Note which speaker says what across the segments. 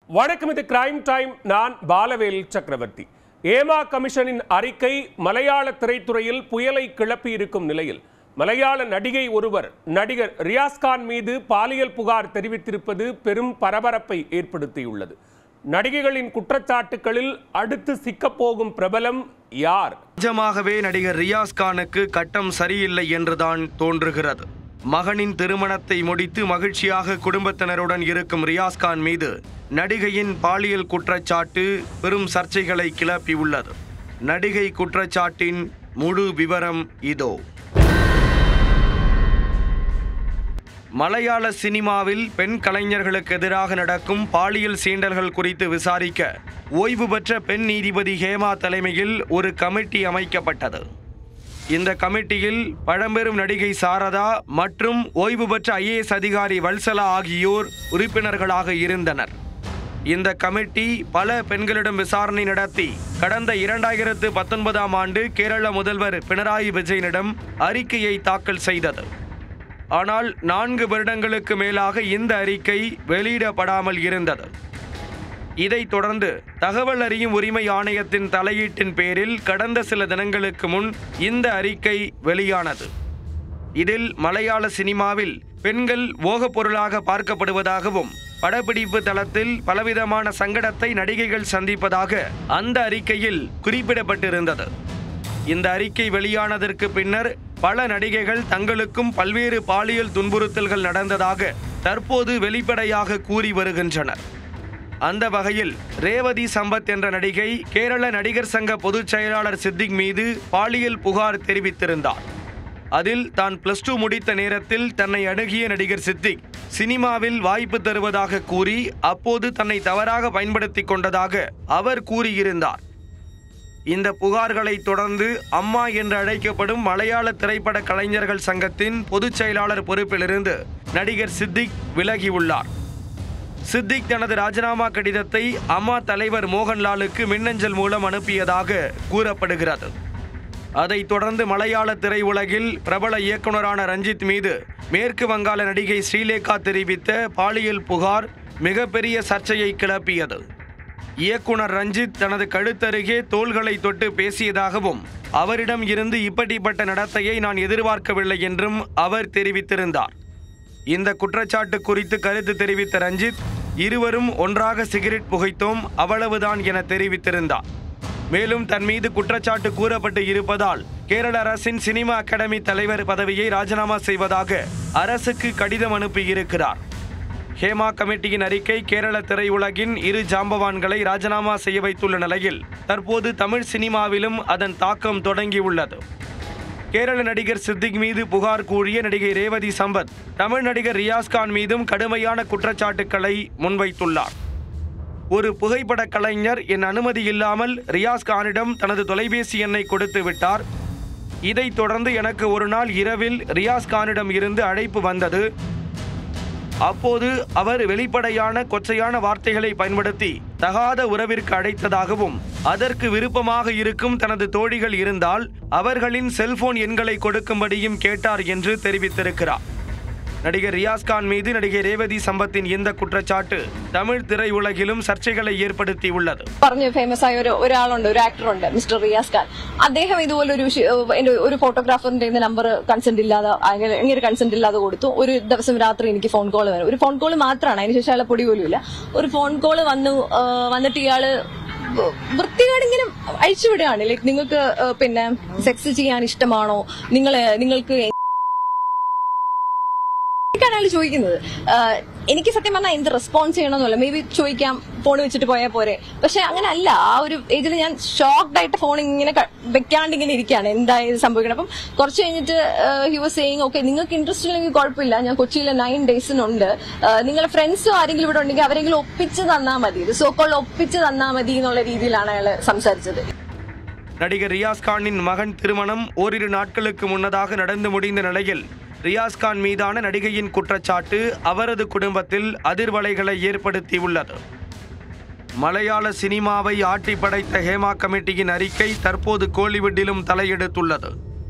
Speaker 1: வணக்கம் இது crime time நான் பாலவேல் சக்கரவர்த்தி ஏமா கமிஷனின் அறிக்கை மலையாள திரைத்துறையில் புயலை கிளப்பி இருக்கும் நிலையில் மலையாள நடிகை ஒருவர் நடிகர் ரியாஸ்கான் மீது பாலியல் புகார் தெரிவித்திருப்பது பெரும் பரபரப்பை ஏற்படுத்தியுள்ளது நடிகைகளின் குற்றச்சாட்டுகளில் அடுத்து சிக்கப்போகும் பிரபலம் யார்
Speaker 2: நிஜமாகவே நடிகர் ரியாஸ் கானுக்கு கட்டம் சரியில்லை என்றுதான் தோன்றுகிறது மகனின் திருமணத்தை முடித்து மகிழ்ச்சியாக குடும்பத்தினருடன் இருக்கும் ரியாஸ் கான் மீது நடிகையின் பாலியல் குற்றச்சாட்டு பெரும் சர்ச்சைகளை கிளப்பியுள்ளது நடிகை குற்றச்சாட்டின் முழு விவரம் இதோ மலையாள சினிமாவில் பெண் கலைஞர்களுக்கு எதிராக நடக்கும் பாலியல் சீண்டல்கள் குறித்து விசாரிக்க ஓய்வு பெற்ற பெண் நீதிபதி ஹேமா தலைமையில் ஒரு கமிட்டி அமைக்கப்பட்டது இந்த கமிட்டியில் பழம்பெரும் நடிகை சாரதா மற்றும் ஓய்வு பெற்ற ஐஏஎஸ் அதிகாரி வல்சலா ஆகியோர் உறுப்பினர்களாக இருந்தனர் இந்த கமிட்டி பல பெண்களிடம் விசாரணை நடத்தி கடந்த இரண்டாயிரத்து பத்தொன்பதாம் ஆண்டு கேரள முதல்வர் பினராயி விஜயனிடம் அறிக்கையை தாக்கல் செய்தது ஆனால் நான்கு வருடங்களுக்கு மேலாக இந்த அறிக்கை வெளியிடப்படாமல் இருந்தது இதைத் தொடர்ந்து தகவல் அறியும் உரிமை ஆணையத்தின் தலையீட்டின் பேரில் கடந்த சில தினங்களுக்கு முன் இந்த அறிக்கை வெளியானது இதில் மலையாள சினிமாவில் பெண்கள் ஓகப் பொருளாக பார்க்கப்படுவதாகவும் படப்பிடிப்பு தளத்தில் பலவிதமான சங்கடத்தை நடிகைகள் சந்திப்பதாக அந்த அறிக்கையில் குறிப்பிடப்பட்டிருந்தது இந்த அறிக்கை வெளியானதற்கு பின்னர் பல நடிகைகள் தங்களுக்கும் பல்வேறு பாலியல் துன்புறுத்தல்கள் நடந்ததாக தற்போது வெளிப்படையாக கூறி வருகின்றனர் அந்த வகையில் ரேவதி சம்பத் என்ற நடிகை கேரள நடிகர் சங்க பொதுச் செயலாளர் சித்திக் மீது பாலியல் புகார் தெரிவித்திருந்தார் அதில் தான் பிளஸ் டூ முடித்த நேரத்தில் தன்னை அணுகிய நடிகர் சித்திக் சினிமாவில் வாய்ப்பு தருவதாக கூறி அப்போது தன்னை தவறாக பயன்படுத்திக் கொண்டதாக அவர் கூறியிருந்தார் இந்த புகார்களை தொடர்ந்து அம்மா என்று அழைக்கப்படும் மலையாள திரைப்பட கலைஞர்கள் சங்கத்தின் பொதுச் செயலாளர் பொறுப்பிலிருந்து நடிகர் சித்திக் விலகியுள்ளார் சித்திக் தனது ராஜினாமா கடிதத்தை அம்மா தலைவர் மோகன்லாலுக்கு மின்னஞ்சல் மூலம் அனுப்பியதாக கூறப்படுகிறது அதைத் தொடர்ந்து மலையாள திரையுலகில் பிரபல இயக்குனரான ரஞ்சித் மீது மேற்கு வங்காள நடிகை ஸ்ரீலேகா தெரிவித்த பாலியல் புகார் மிகப்பெரிய சர்ச்சையை கிளப்பியது இயக்குனர் ரஞ்சித் தனது கழுத்தருகே தோள்களை தொட்டு பேசியதாகவும் அவரிடம் இருந்து இப்படிப்பட்ட நடத்தையை நான் எதிர்பார்க்கவில்லை என்றும் அவர் தெரிவித்திருந்தார் இந்த குற்றச்சாட்டு குறித்து கருத்து தெரிவித்த ரஞ்சித் இருவரும் ஒன்றாக சிகரெட் புகைத்தோம் அவ்வளவுதான் என தெரிவித்திருந்தார் மேலும் தன் மீது குற்றச்சாட்டு கூறப்பட்டு இருப்பதால் கேரள அரசின் சினிமா அகாடமி தலைவர் பதவியை ராஜினாமா செய்வதாக அரசுக்கு கடிதம் அனுப்பியிருக்கிறார் ஹேமா கமிட்டியின் அறிக்கை கேரள திரையுலகின் இரு ஜாம்பவான்களை ராஜினாமா செய்ய வைத்துள்ள நிலையில் தற்போது தமிழ் சினிமாவிலும் அதன் தாக்கம் தொடங்கியுள்ளது கேரள நடிகர் சித்திக் மீது புகார் கூறிய நடிகை ரேவதி சம்பத் தமிழ் நடிகர் ரியாஸ்கான் மீதும் கடுமையான குற்றச்சாட்டுக்களை முன்வைத்துள்ளார் ஒரு புகைப்பட கலைஞர் என் அனுமதி இல்லாமல் ரியாஸ் கானிடம் தனது தொலைபேசி எண்ணை கொடுத்து விட்டார் இதைத் தொடர்ந்து எனக்கு ஒரு நாள் இரவில் ரியாஸ் கானிடம் இருந்து அழைப்பு வந்தது அப்போது அவர் வெளிப்படையான கொச்சையான வார்த்தைகளை பயன்படுத்தி தகாத உறவிற்கு அழைத்ததாகவும் அதற்கு விருப்பமாக இருக்கும் தனது தோழிகள் இருந்தால் அவர்களின் செல்போன் எண்களை கொடுக்கும்படியும் கேட்டார் என்று தெரிவித்திருக்கிறார் நடிகர் ரியாஸ்கான் மீது நடிகை ரேவதி சம்பத்தின் இந்த കുற்றச்சாட்டு தமிழ் തിരയുലകിലും ചർച്ചകളെ ഏർപ്പെടുത്തിയുള്ളത്
Speaker 3: പറഞ്ഞ ഫേമസ് ആയ ഒരു ഒരാളുണ്ട് ഒരു ആക്ടർ ഉണ്ട് മിസ്റ്റർ റിയാസ് ഖാൻ അദ്ദേഹം ഇതുപോലെ ഒരു ഷി- ഏഹ് എന്റെ ഒരു ഫോട്ടോഗ്രാഫറിന്റെ നമ്പർ കൺസെന്റ് ഇല്ലാതെ അങ്ങനെ ഇങ്ങനെ കൺസെന്റ് ഇല്ലാതെ കൊടുത്തു ഒരു ദിവസം രാത്രി എനിക്ക് ഫോൺ കോൾ വരും ഒരു ഫോൺ കോൾ മാത്രമാണ് അതിനുശേഷം അയാളെ പൊടി പോലും ഇല്ല ഒരു ഫോൺ കോൾ വന്നു ഏഹ് വന്നിട്ട് ഇയാള് വ- വൃത്തികേട് ഇങ്ങനെ അഴിച്ചുവിടുകയാണ് ലൈക്ക് നിങ്ങൾക്ക് ഏഹ് പിന്നെ സെക്സ് ചെയ്യാൻ ഇഷ്ടമാണോ നിങ്ങളെ നിങ്ങൾക്ക് ാണ് അയാൾ ചോദിക്കുന്നത് ആഹ് എനിക്ക് സത്യം പറഞ്ഞാൽ എന്ത് റെസ്പോൺസ് ചെയ്യണമെന്നല്ല മേ ബി ചോദിക്കാം ഫോൺ വെച്ചിട്ട് പോയാൽ പോരെ പക്ഷെ അങ്ങനെ അല്ല ആ ഒരു ഏജിൽ ഞാൻ ഷോക്ക്ഡ് ആയിട്ട് ഫോൺ ഇങ്ങനെ ക- വെക്കാണ്ട് ഇങ്ങനെ ഇരിക്കുകയാണ് എന്തായത് സംഭവിക്കണം അപ്പം കുറച്ച് കഴിഞ്ഞിട്ട് ഹി വാസ് സെയിങ് ഓക്കെ നിങ്ങൾക്ക് ഇൻട്രസ്റ്റ് ഇല്ലെങ്കിൽ കുഴപ്പമില്ല ഞാൻ കൊച്ചിയിലെ നയൻ ഡേയ്സിനുണ്ട് നിങ്ങളുടെ ഫ്രണ്ട്സോ ആരെങ്കിലും ഇവിടെ ഉണ്ടെങ്കിൽ അവരെങ്കിലും ഒപ്പിച്ച് തന്നാൽ മതി ഇത് സോക്കോൾ ഒപ്പിച്ച് തന്നാൽ മതി എന്നുള്ള രീതിയിലാണ് അയാൾ സംസാരിച്ചത്
Speaker 2: நடிகர் ரியாஸ் கானின் மகன் திருமணம் ஓரிரு நாட்களுக்கு முன்னதாக நடந்து முடிந்த நிலையில் ரியாஸ் கான் மீதான நடிகையின் குற்றச்சாட்டு அவரது குடும்பத்தில் அதிர்வலைகளை ஏற்படுத்தியுள்ளது மலையாள சினிமாவை ஆட்டி படைத்த ஹேமா கமிட்டியின் அறிக்கை தற்போது கோலிவுட்டிலும் தலையெடுத்துள்ளது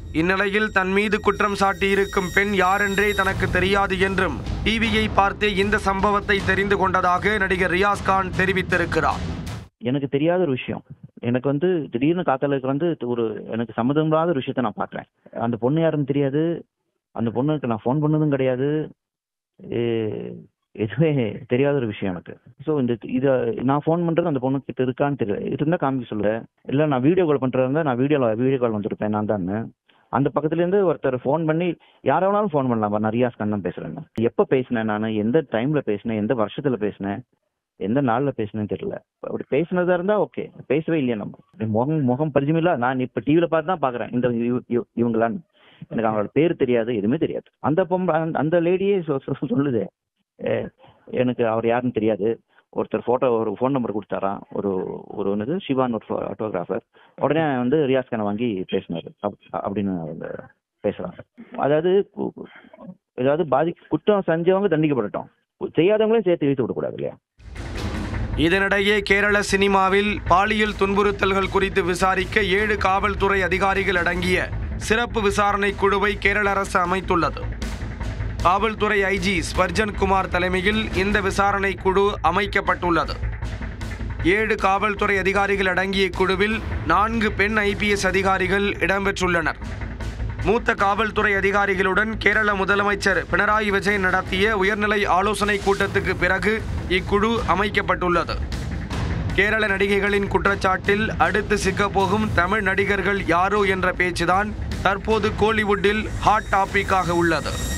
Speaker 2: இந்நிலையில் தன் மீது குற்றம் சாட்டியிருக்கும் பெண் யாரென்றே தனக்கு தெரியாது என்றும் டிவியை பார்த்தே இந்த சம்பவத்தை தெரிந்து கொண்டதாக நடிகர் ரியாஸ் கான் தெரிவித்திருக்கிறார்
Speaker 4: எனக்கு தெரியாத ஒரு விஷயம் எனக்கு வந்து திடீர்னு காத்தலுக்கு வந்து ஒரு எனக்கு சம்மந்தமில்லாத ஒரு விஷயத்த நான் பார்க்குறேன் அந்த பொண்ணு யாருன்னு தெரியாது அந்த பொண்ணுக்கு நான் ஃபோன் பண்ணதும் கிடையாது எ- எதுவுமே தெரியாத ஒரு விஷயம் எனக்கு ஸோ இந்த இதை நான் ஃபோன் பண்ணுறது அந்த பொண்ணு கிட்ட இருக்கான்னு தெரியல இருந்தால் காமிக்க சொல்லுறேன் இல்லை நான் வீடியோ கால் பண்ணுறதா நான் வீடியோவில் வீடியோ கால் வந்திருப்பேன் நான் தான் அந்த பக்கத்துலேருந்து ஒருத்தர் ஃபோன் பண்ணி யாரை வேணாலும் ஃபோன் பண்ணலாம் நான் ரியாஸ் கண்ணன் பேசுகிறேன் எப்போ பேசினேன் நான் எந்த டைமில் பேசினேன் எந்த வருஷத்தில் பேசினேன் எந்த நாள்ல பேசுனேன்னு தெரியல அப்படி பேசுனதா இருந்தா ஓகே பேசவே இல்லையா நம்ம முகம் முகம் பரிச்சயம் இல்ல நான் இப்ப டிவில பார்த்து தான் பாக்குறேன் இந்த இவ- இவ- இவங்களான்னு எனக்கு அவங்களோட பேர் தெரியாது எதுவுமே தெரியாது அந்த பொம்பளை அந்த- அந்த லேடியே சொல்லுது "அஹ், எனக்கு அவர் யாருன்னு தெரியாது ஒருத்தர் போட்டோ ஒரு ஃபோன் நம்பர் கொடுத்தாராம் ஒரு ஒரு என்னது சிவான் ஒரு ஆட்டோகிராஃபர் உடனே வந்து ரியாஸ் கானை வாங்கி பேசினாரு அப்- அப்படின்னு அவங்க பேசுறாங்க அதாவது கு- கு- ஏதாவது பாதி குற்றம் செஞ்சவங்க தண்டிக்கப்படட்டும் செய்யாதவங்களையும் சேர்த்து இழுத்து விடக்கூடாது இல்லையா
Speaker 2: இதனிடையே கேரள சினிமாவில் பாலியல் துன்புறுத்தல்கள் குறித்து விசாரிக்க ஏழு காவல்துறை அதிகாரிகள் அடங்கிய சிறப்பு விசாரணை குழுவை கேரள அரசு அமைத்துள்ளது காவல்துறை ஐஜி ஸ்வர்ஜன் குமார் தலைமையில் இந்த விசாரணை குழு அமைக்கப்பட்டுள்ளது ஏழு காவல்துறை அதிகாரிகள் அடங்கிய குழுவில் நான்கு பெண் ஐபிஎஸ் அதிகாரிகள் இடம்பெற்றுள்ளனர் மூத்த காவல்துறை அதிகாரிகளுடன் கேரள முதலமைச்சர் பினராயி விஜயன் நடத்திய உயர்நிலை ஆலோசனை கூட்டத்துக்கு பிறகு இக்குழு அமைக்கப்பட்டுள்ளது கேரள நடிகைகளின் குற்றச்சாட்டில் அடுத்து சிக்கப்போகும் தமிழ் நடிகர்கள் யாரோ என்ற பேச்சுதான் தற்போது கோலிவுட்டில் ஹாட் டாபிக்காக உள்ளது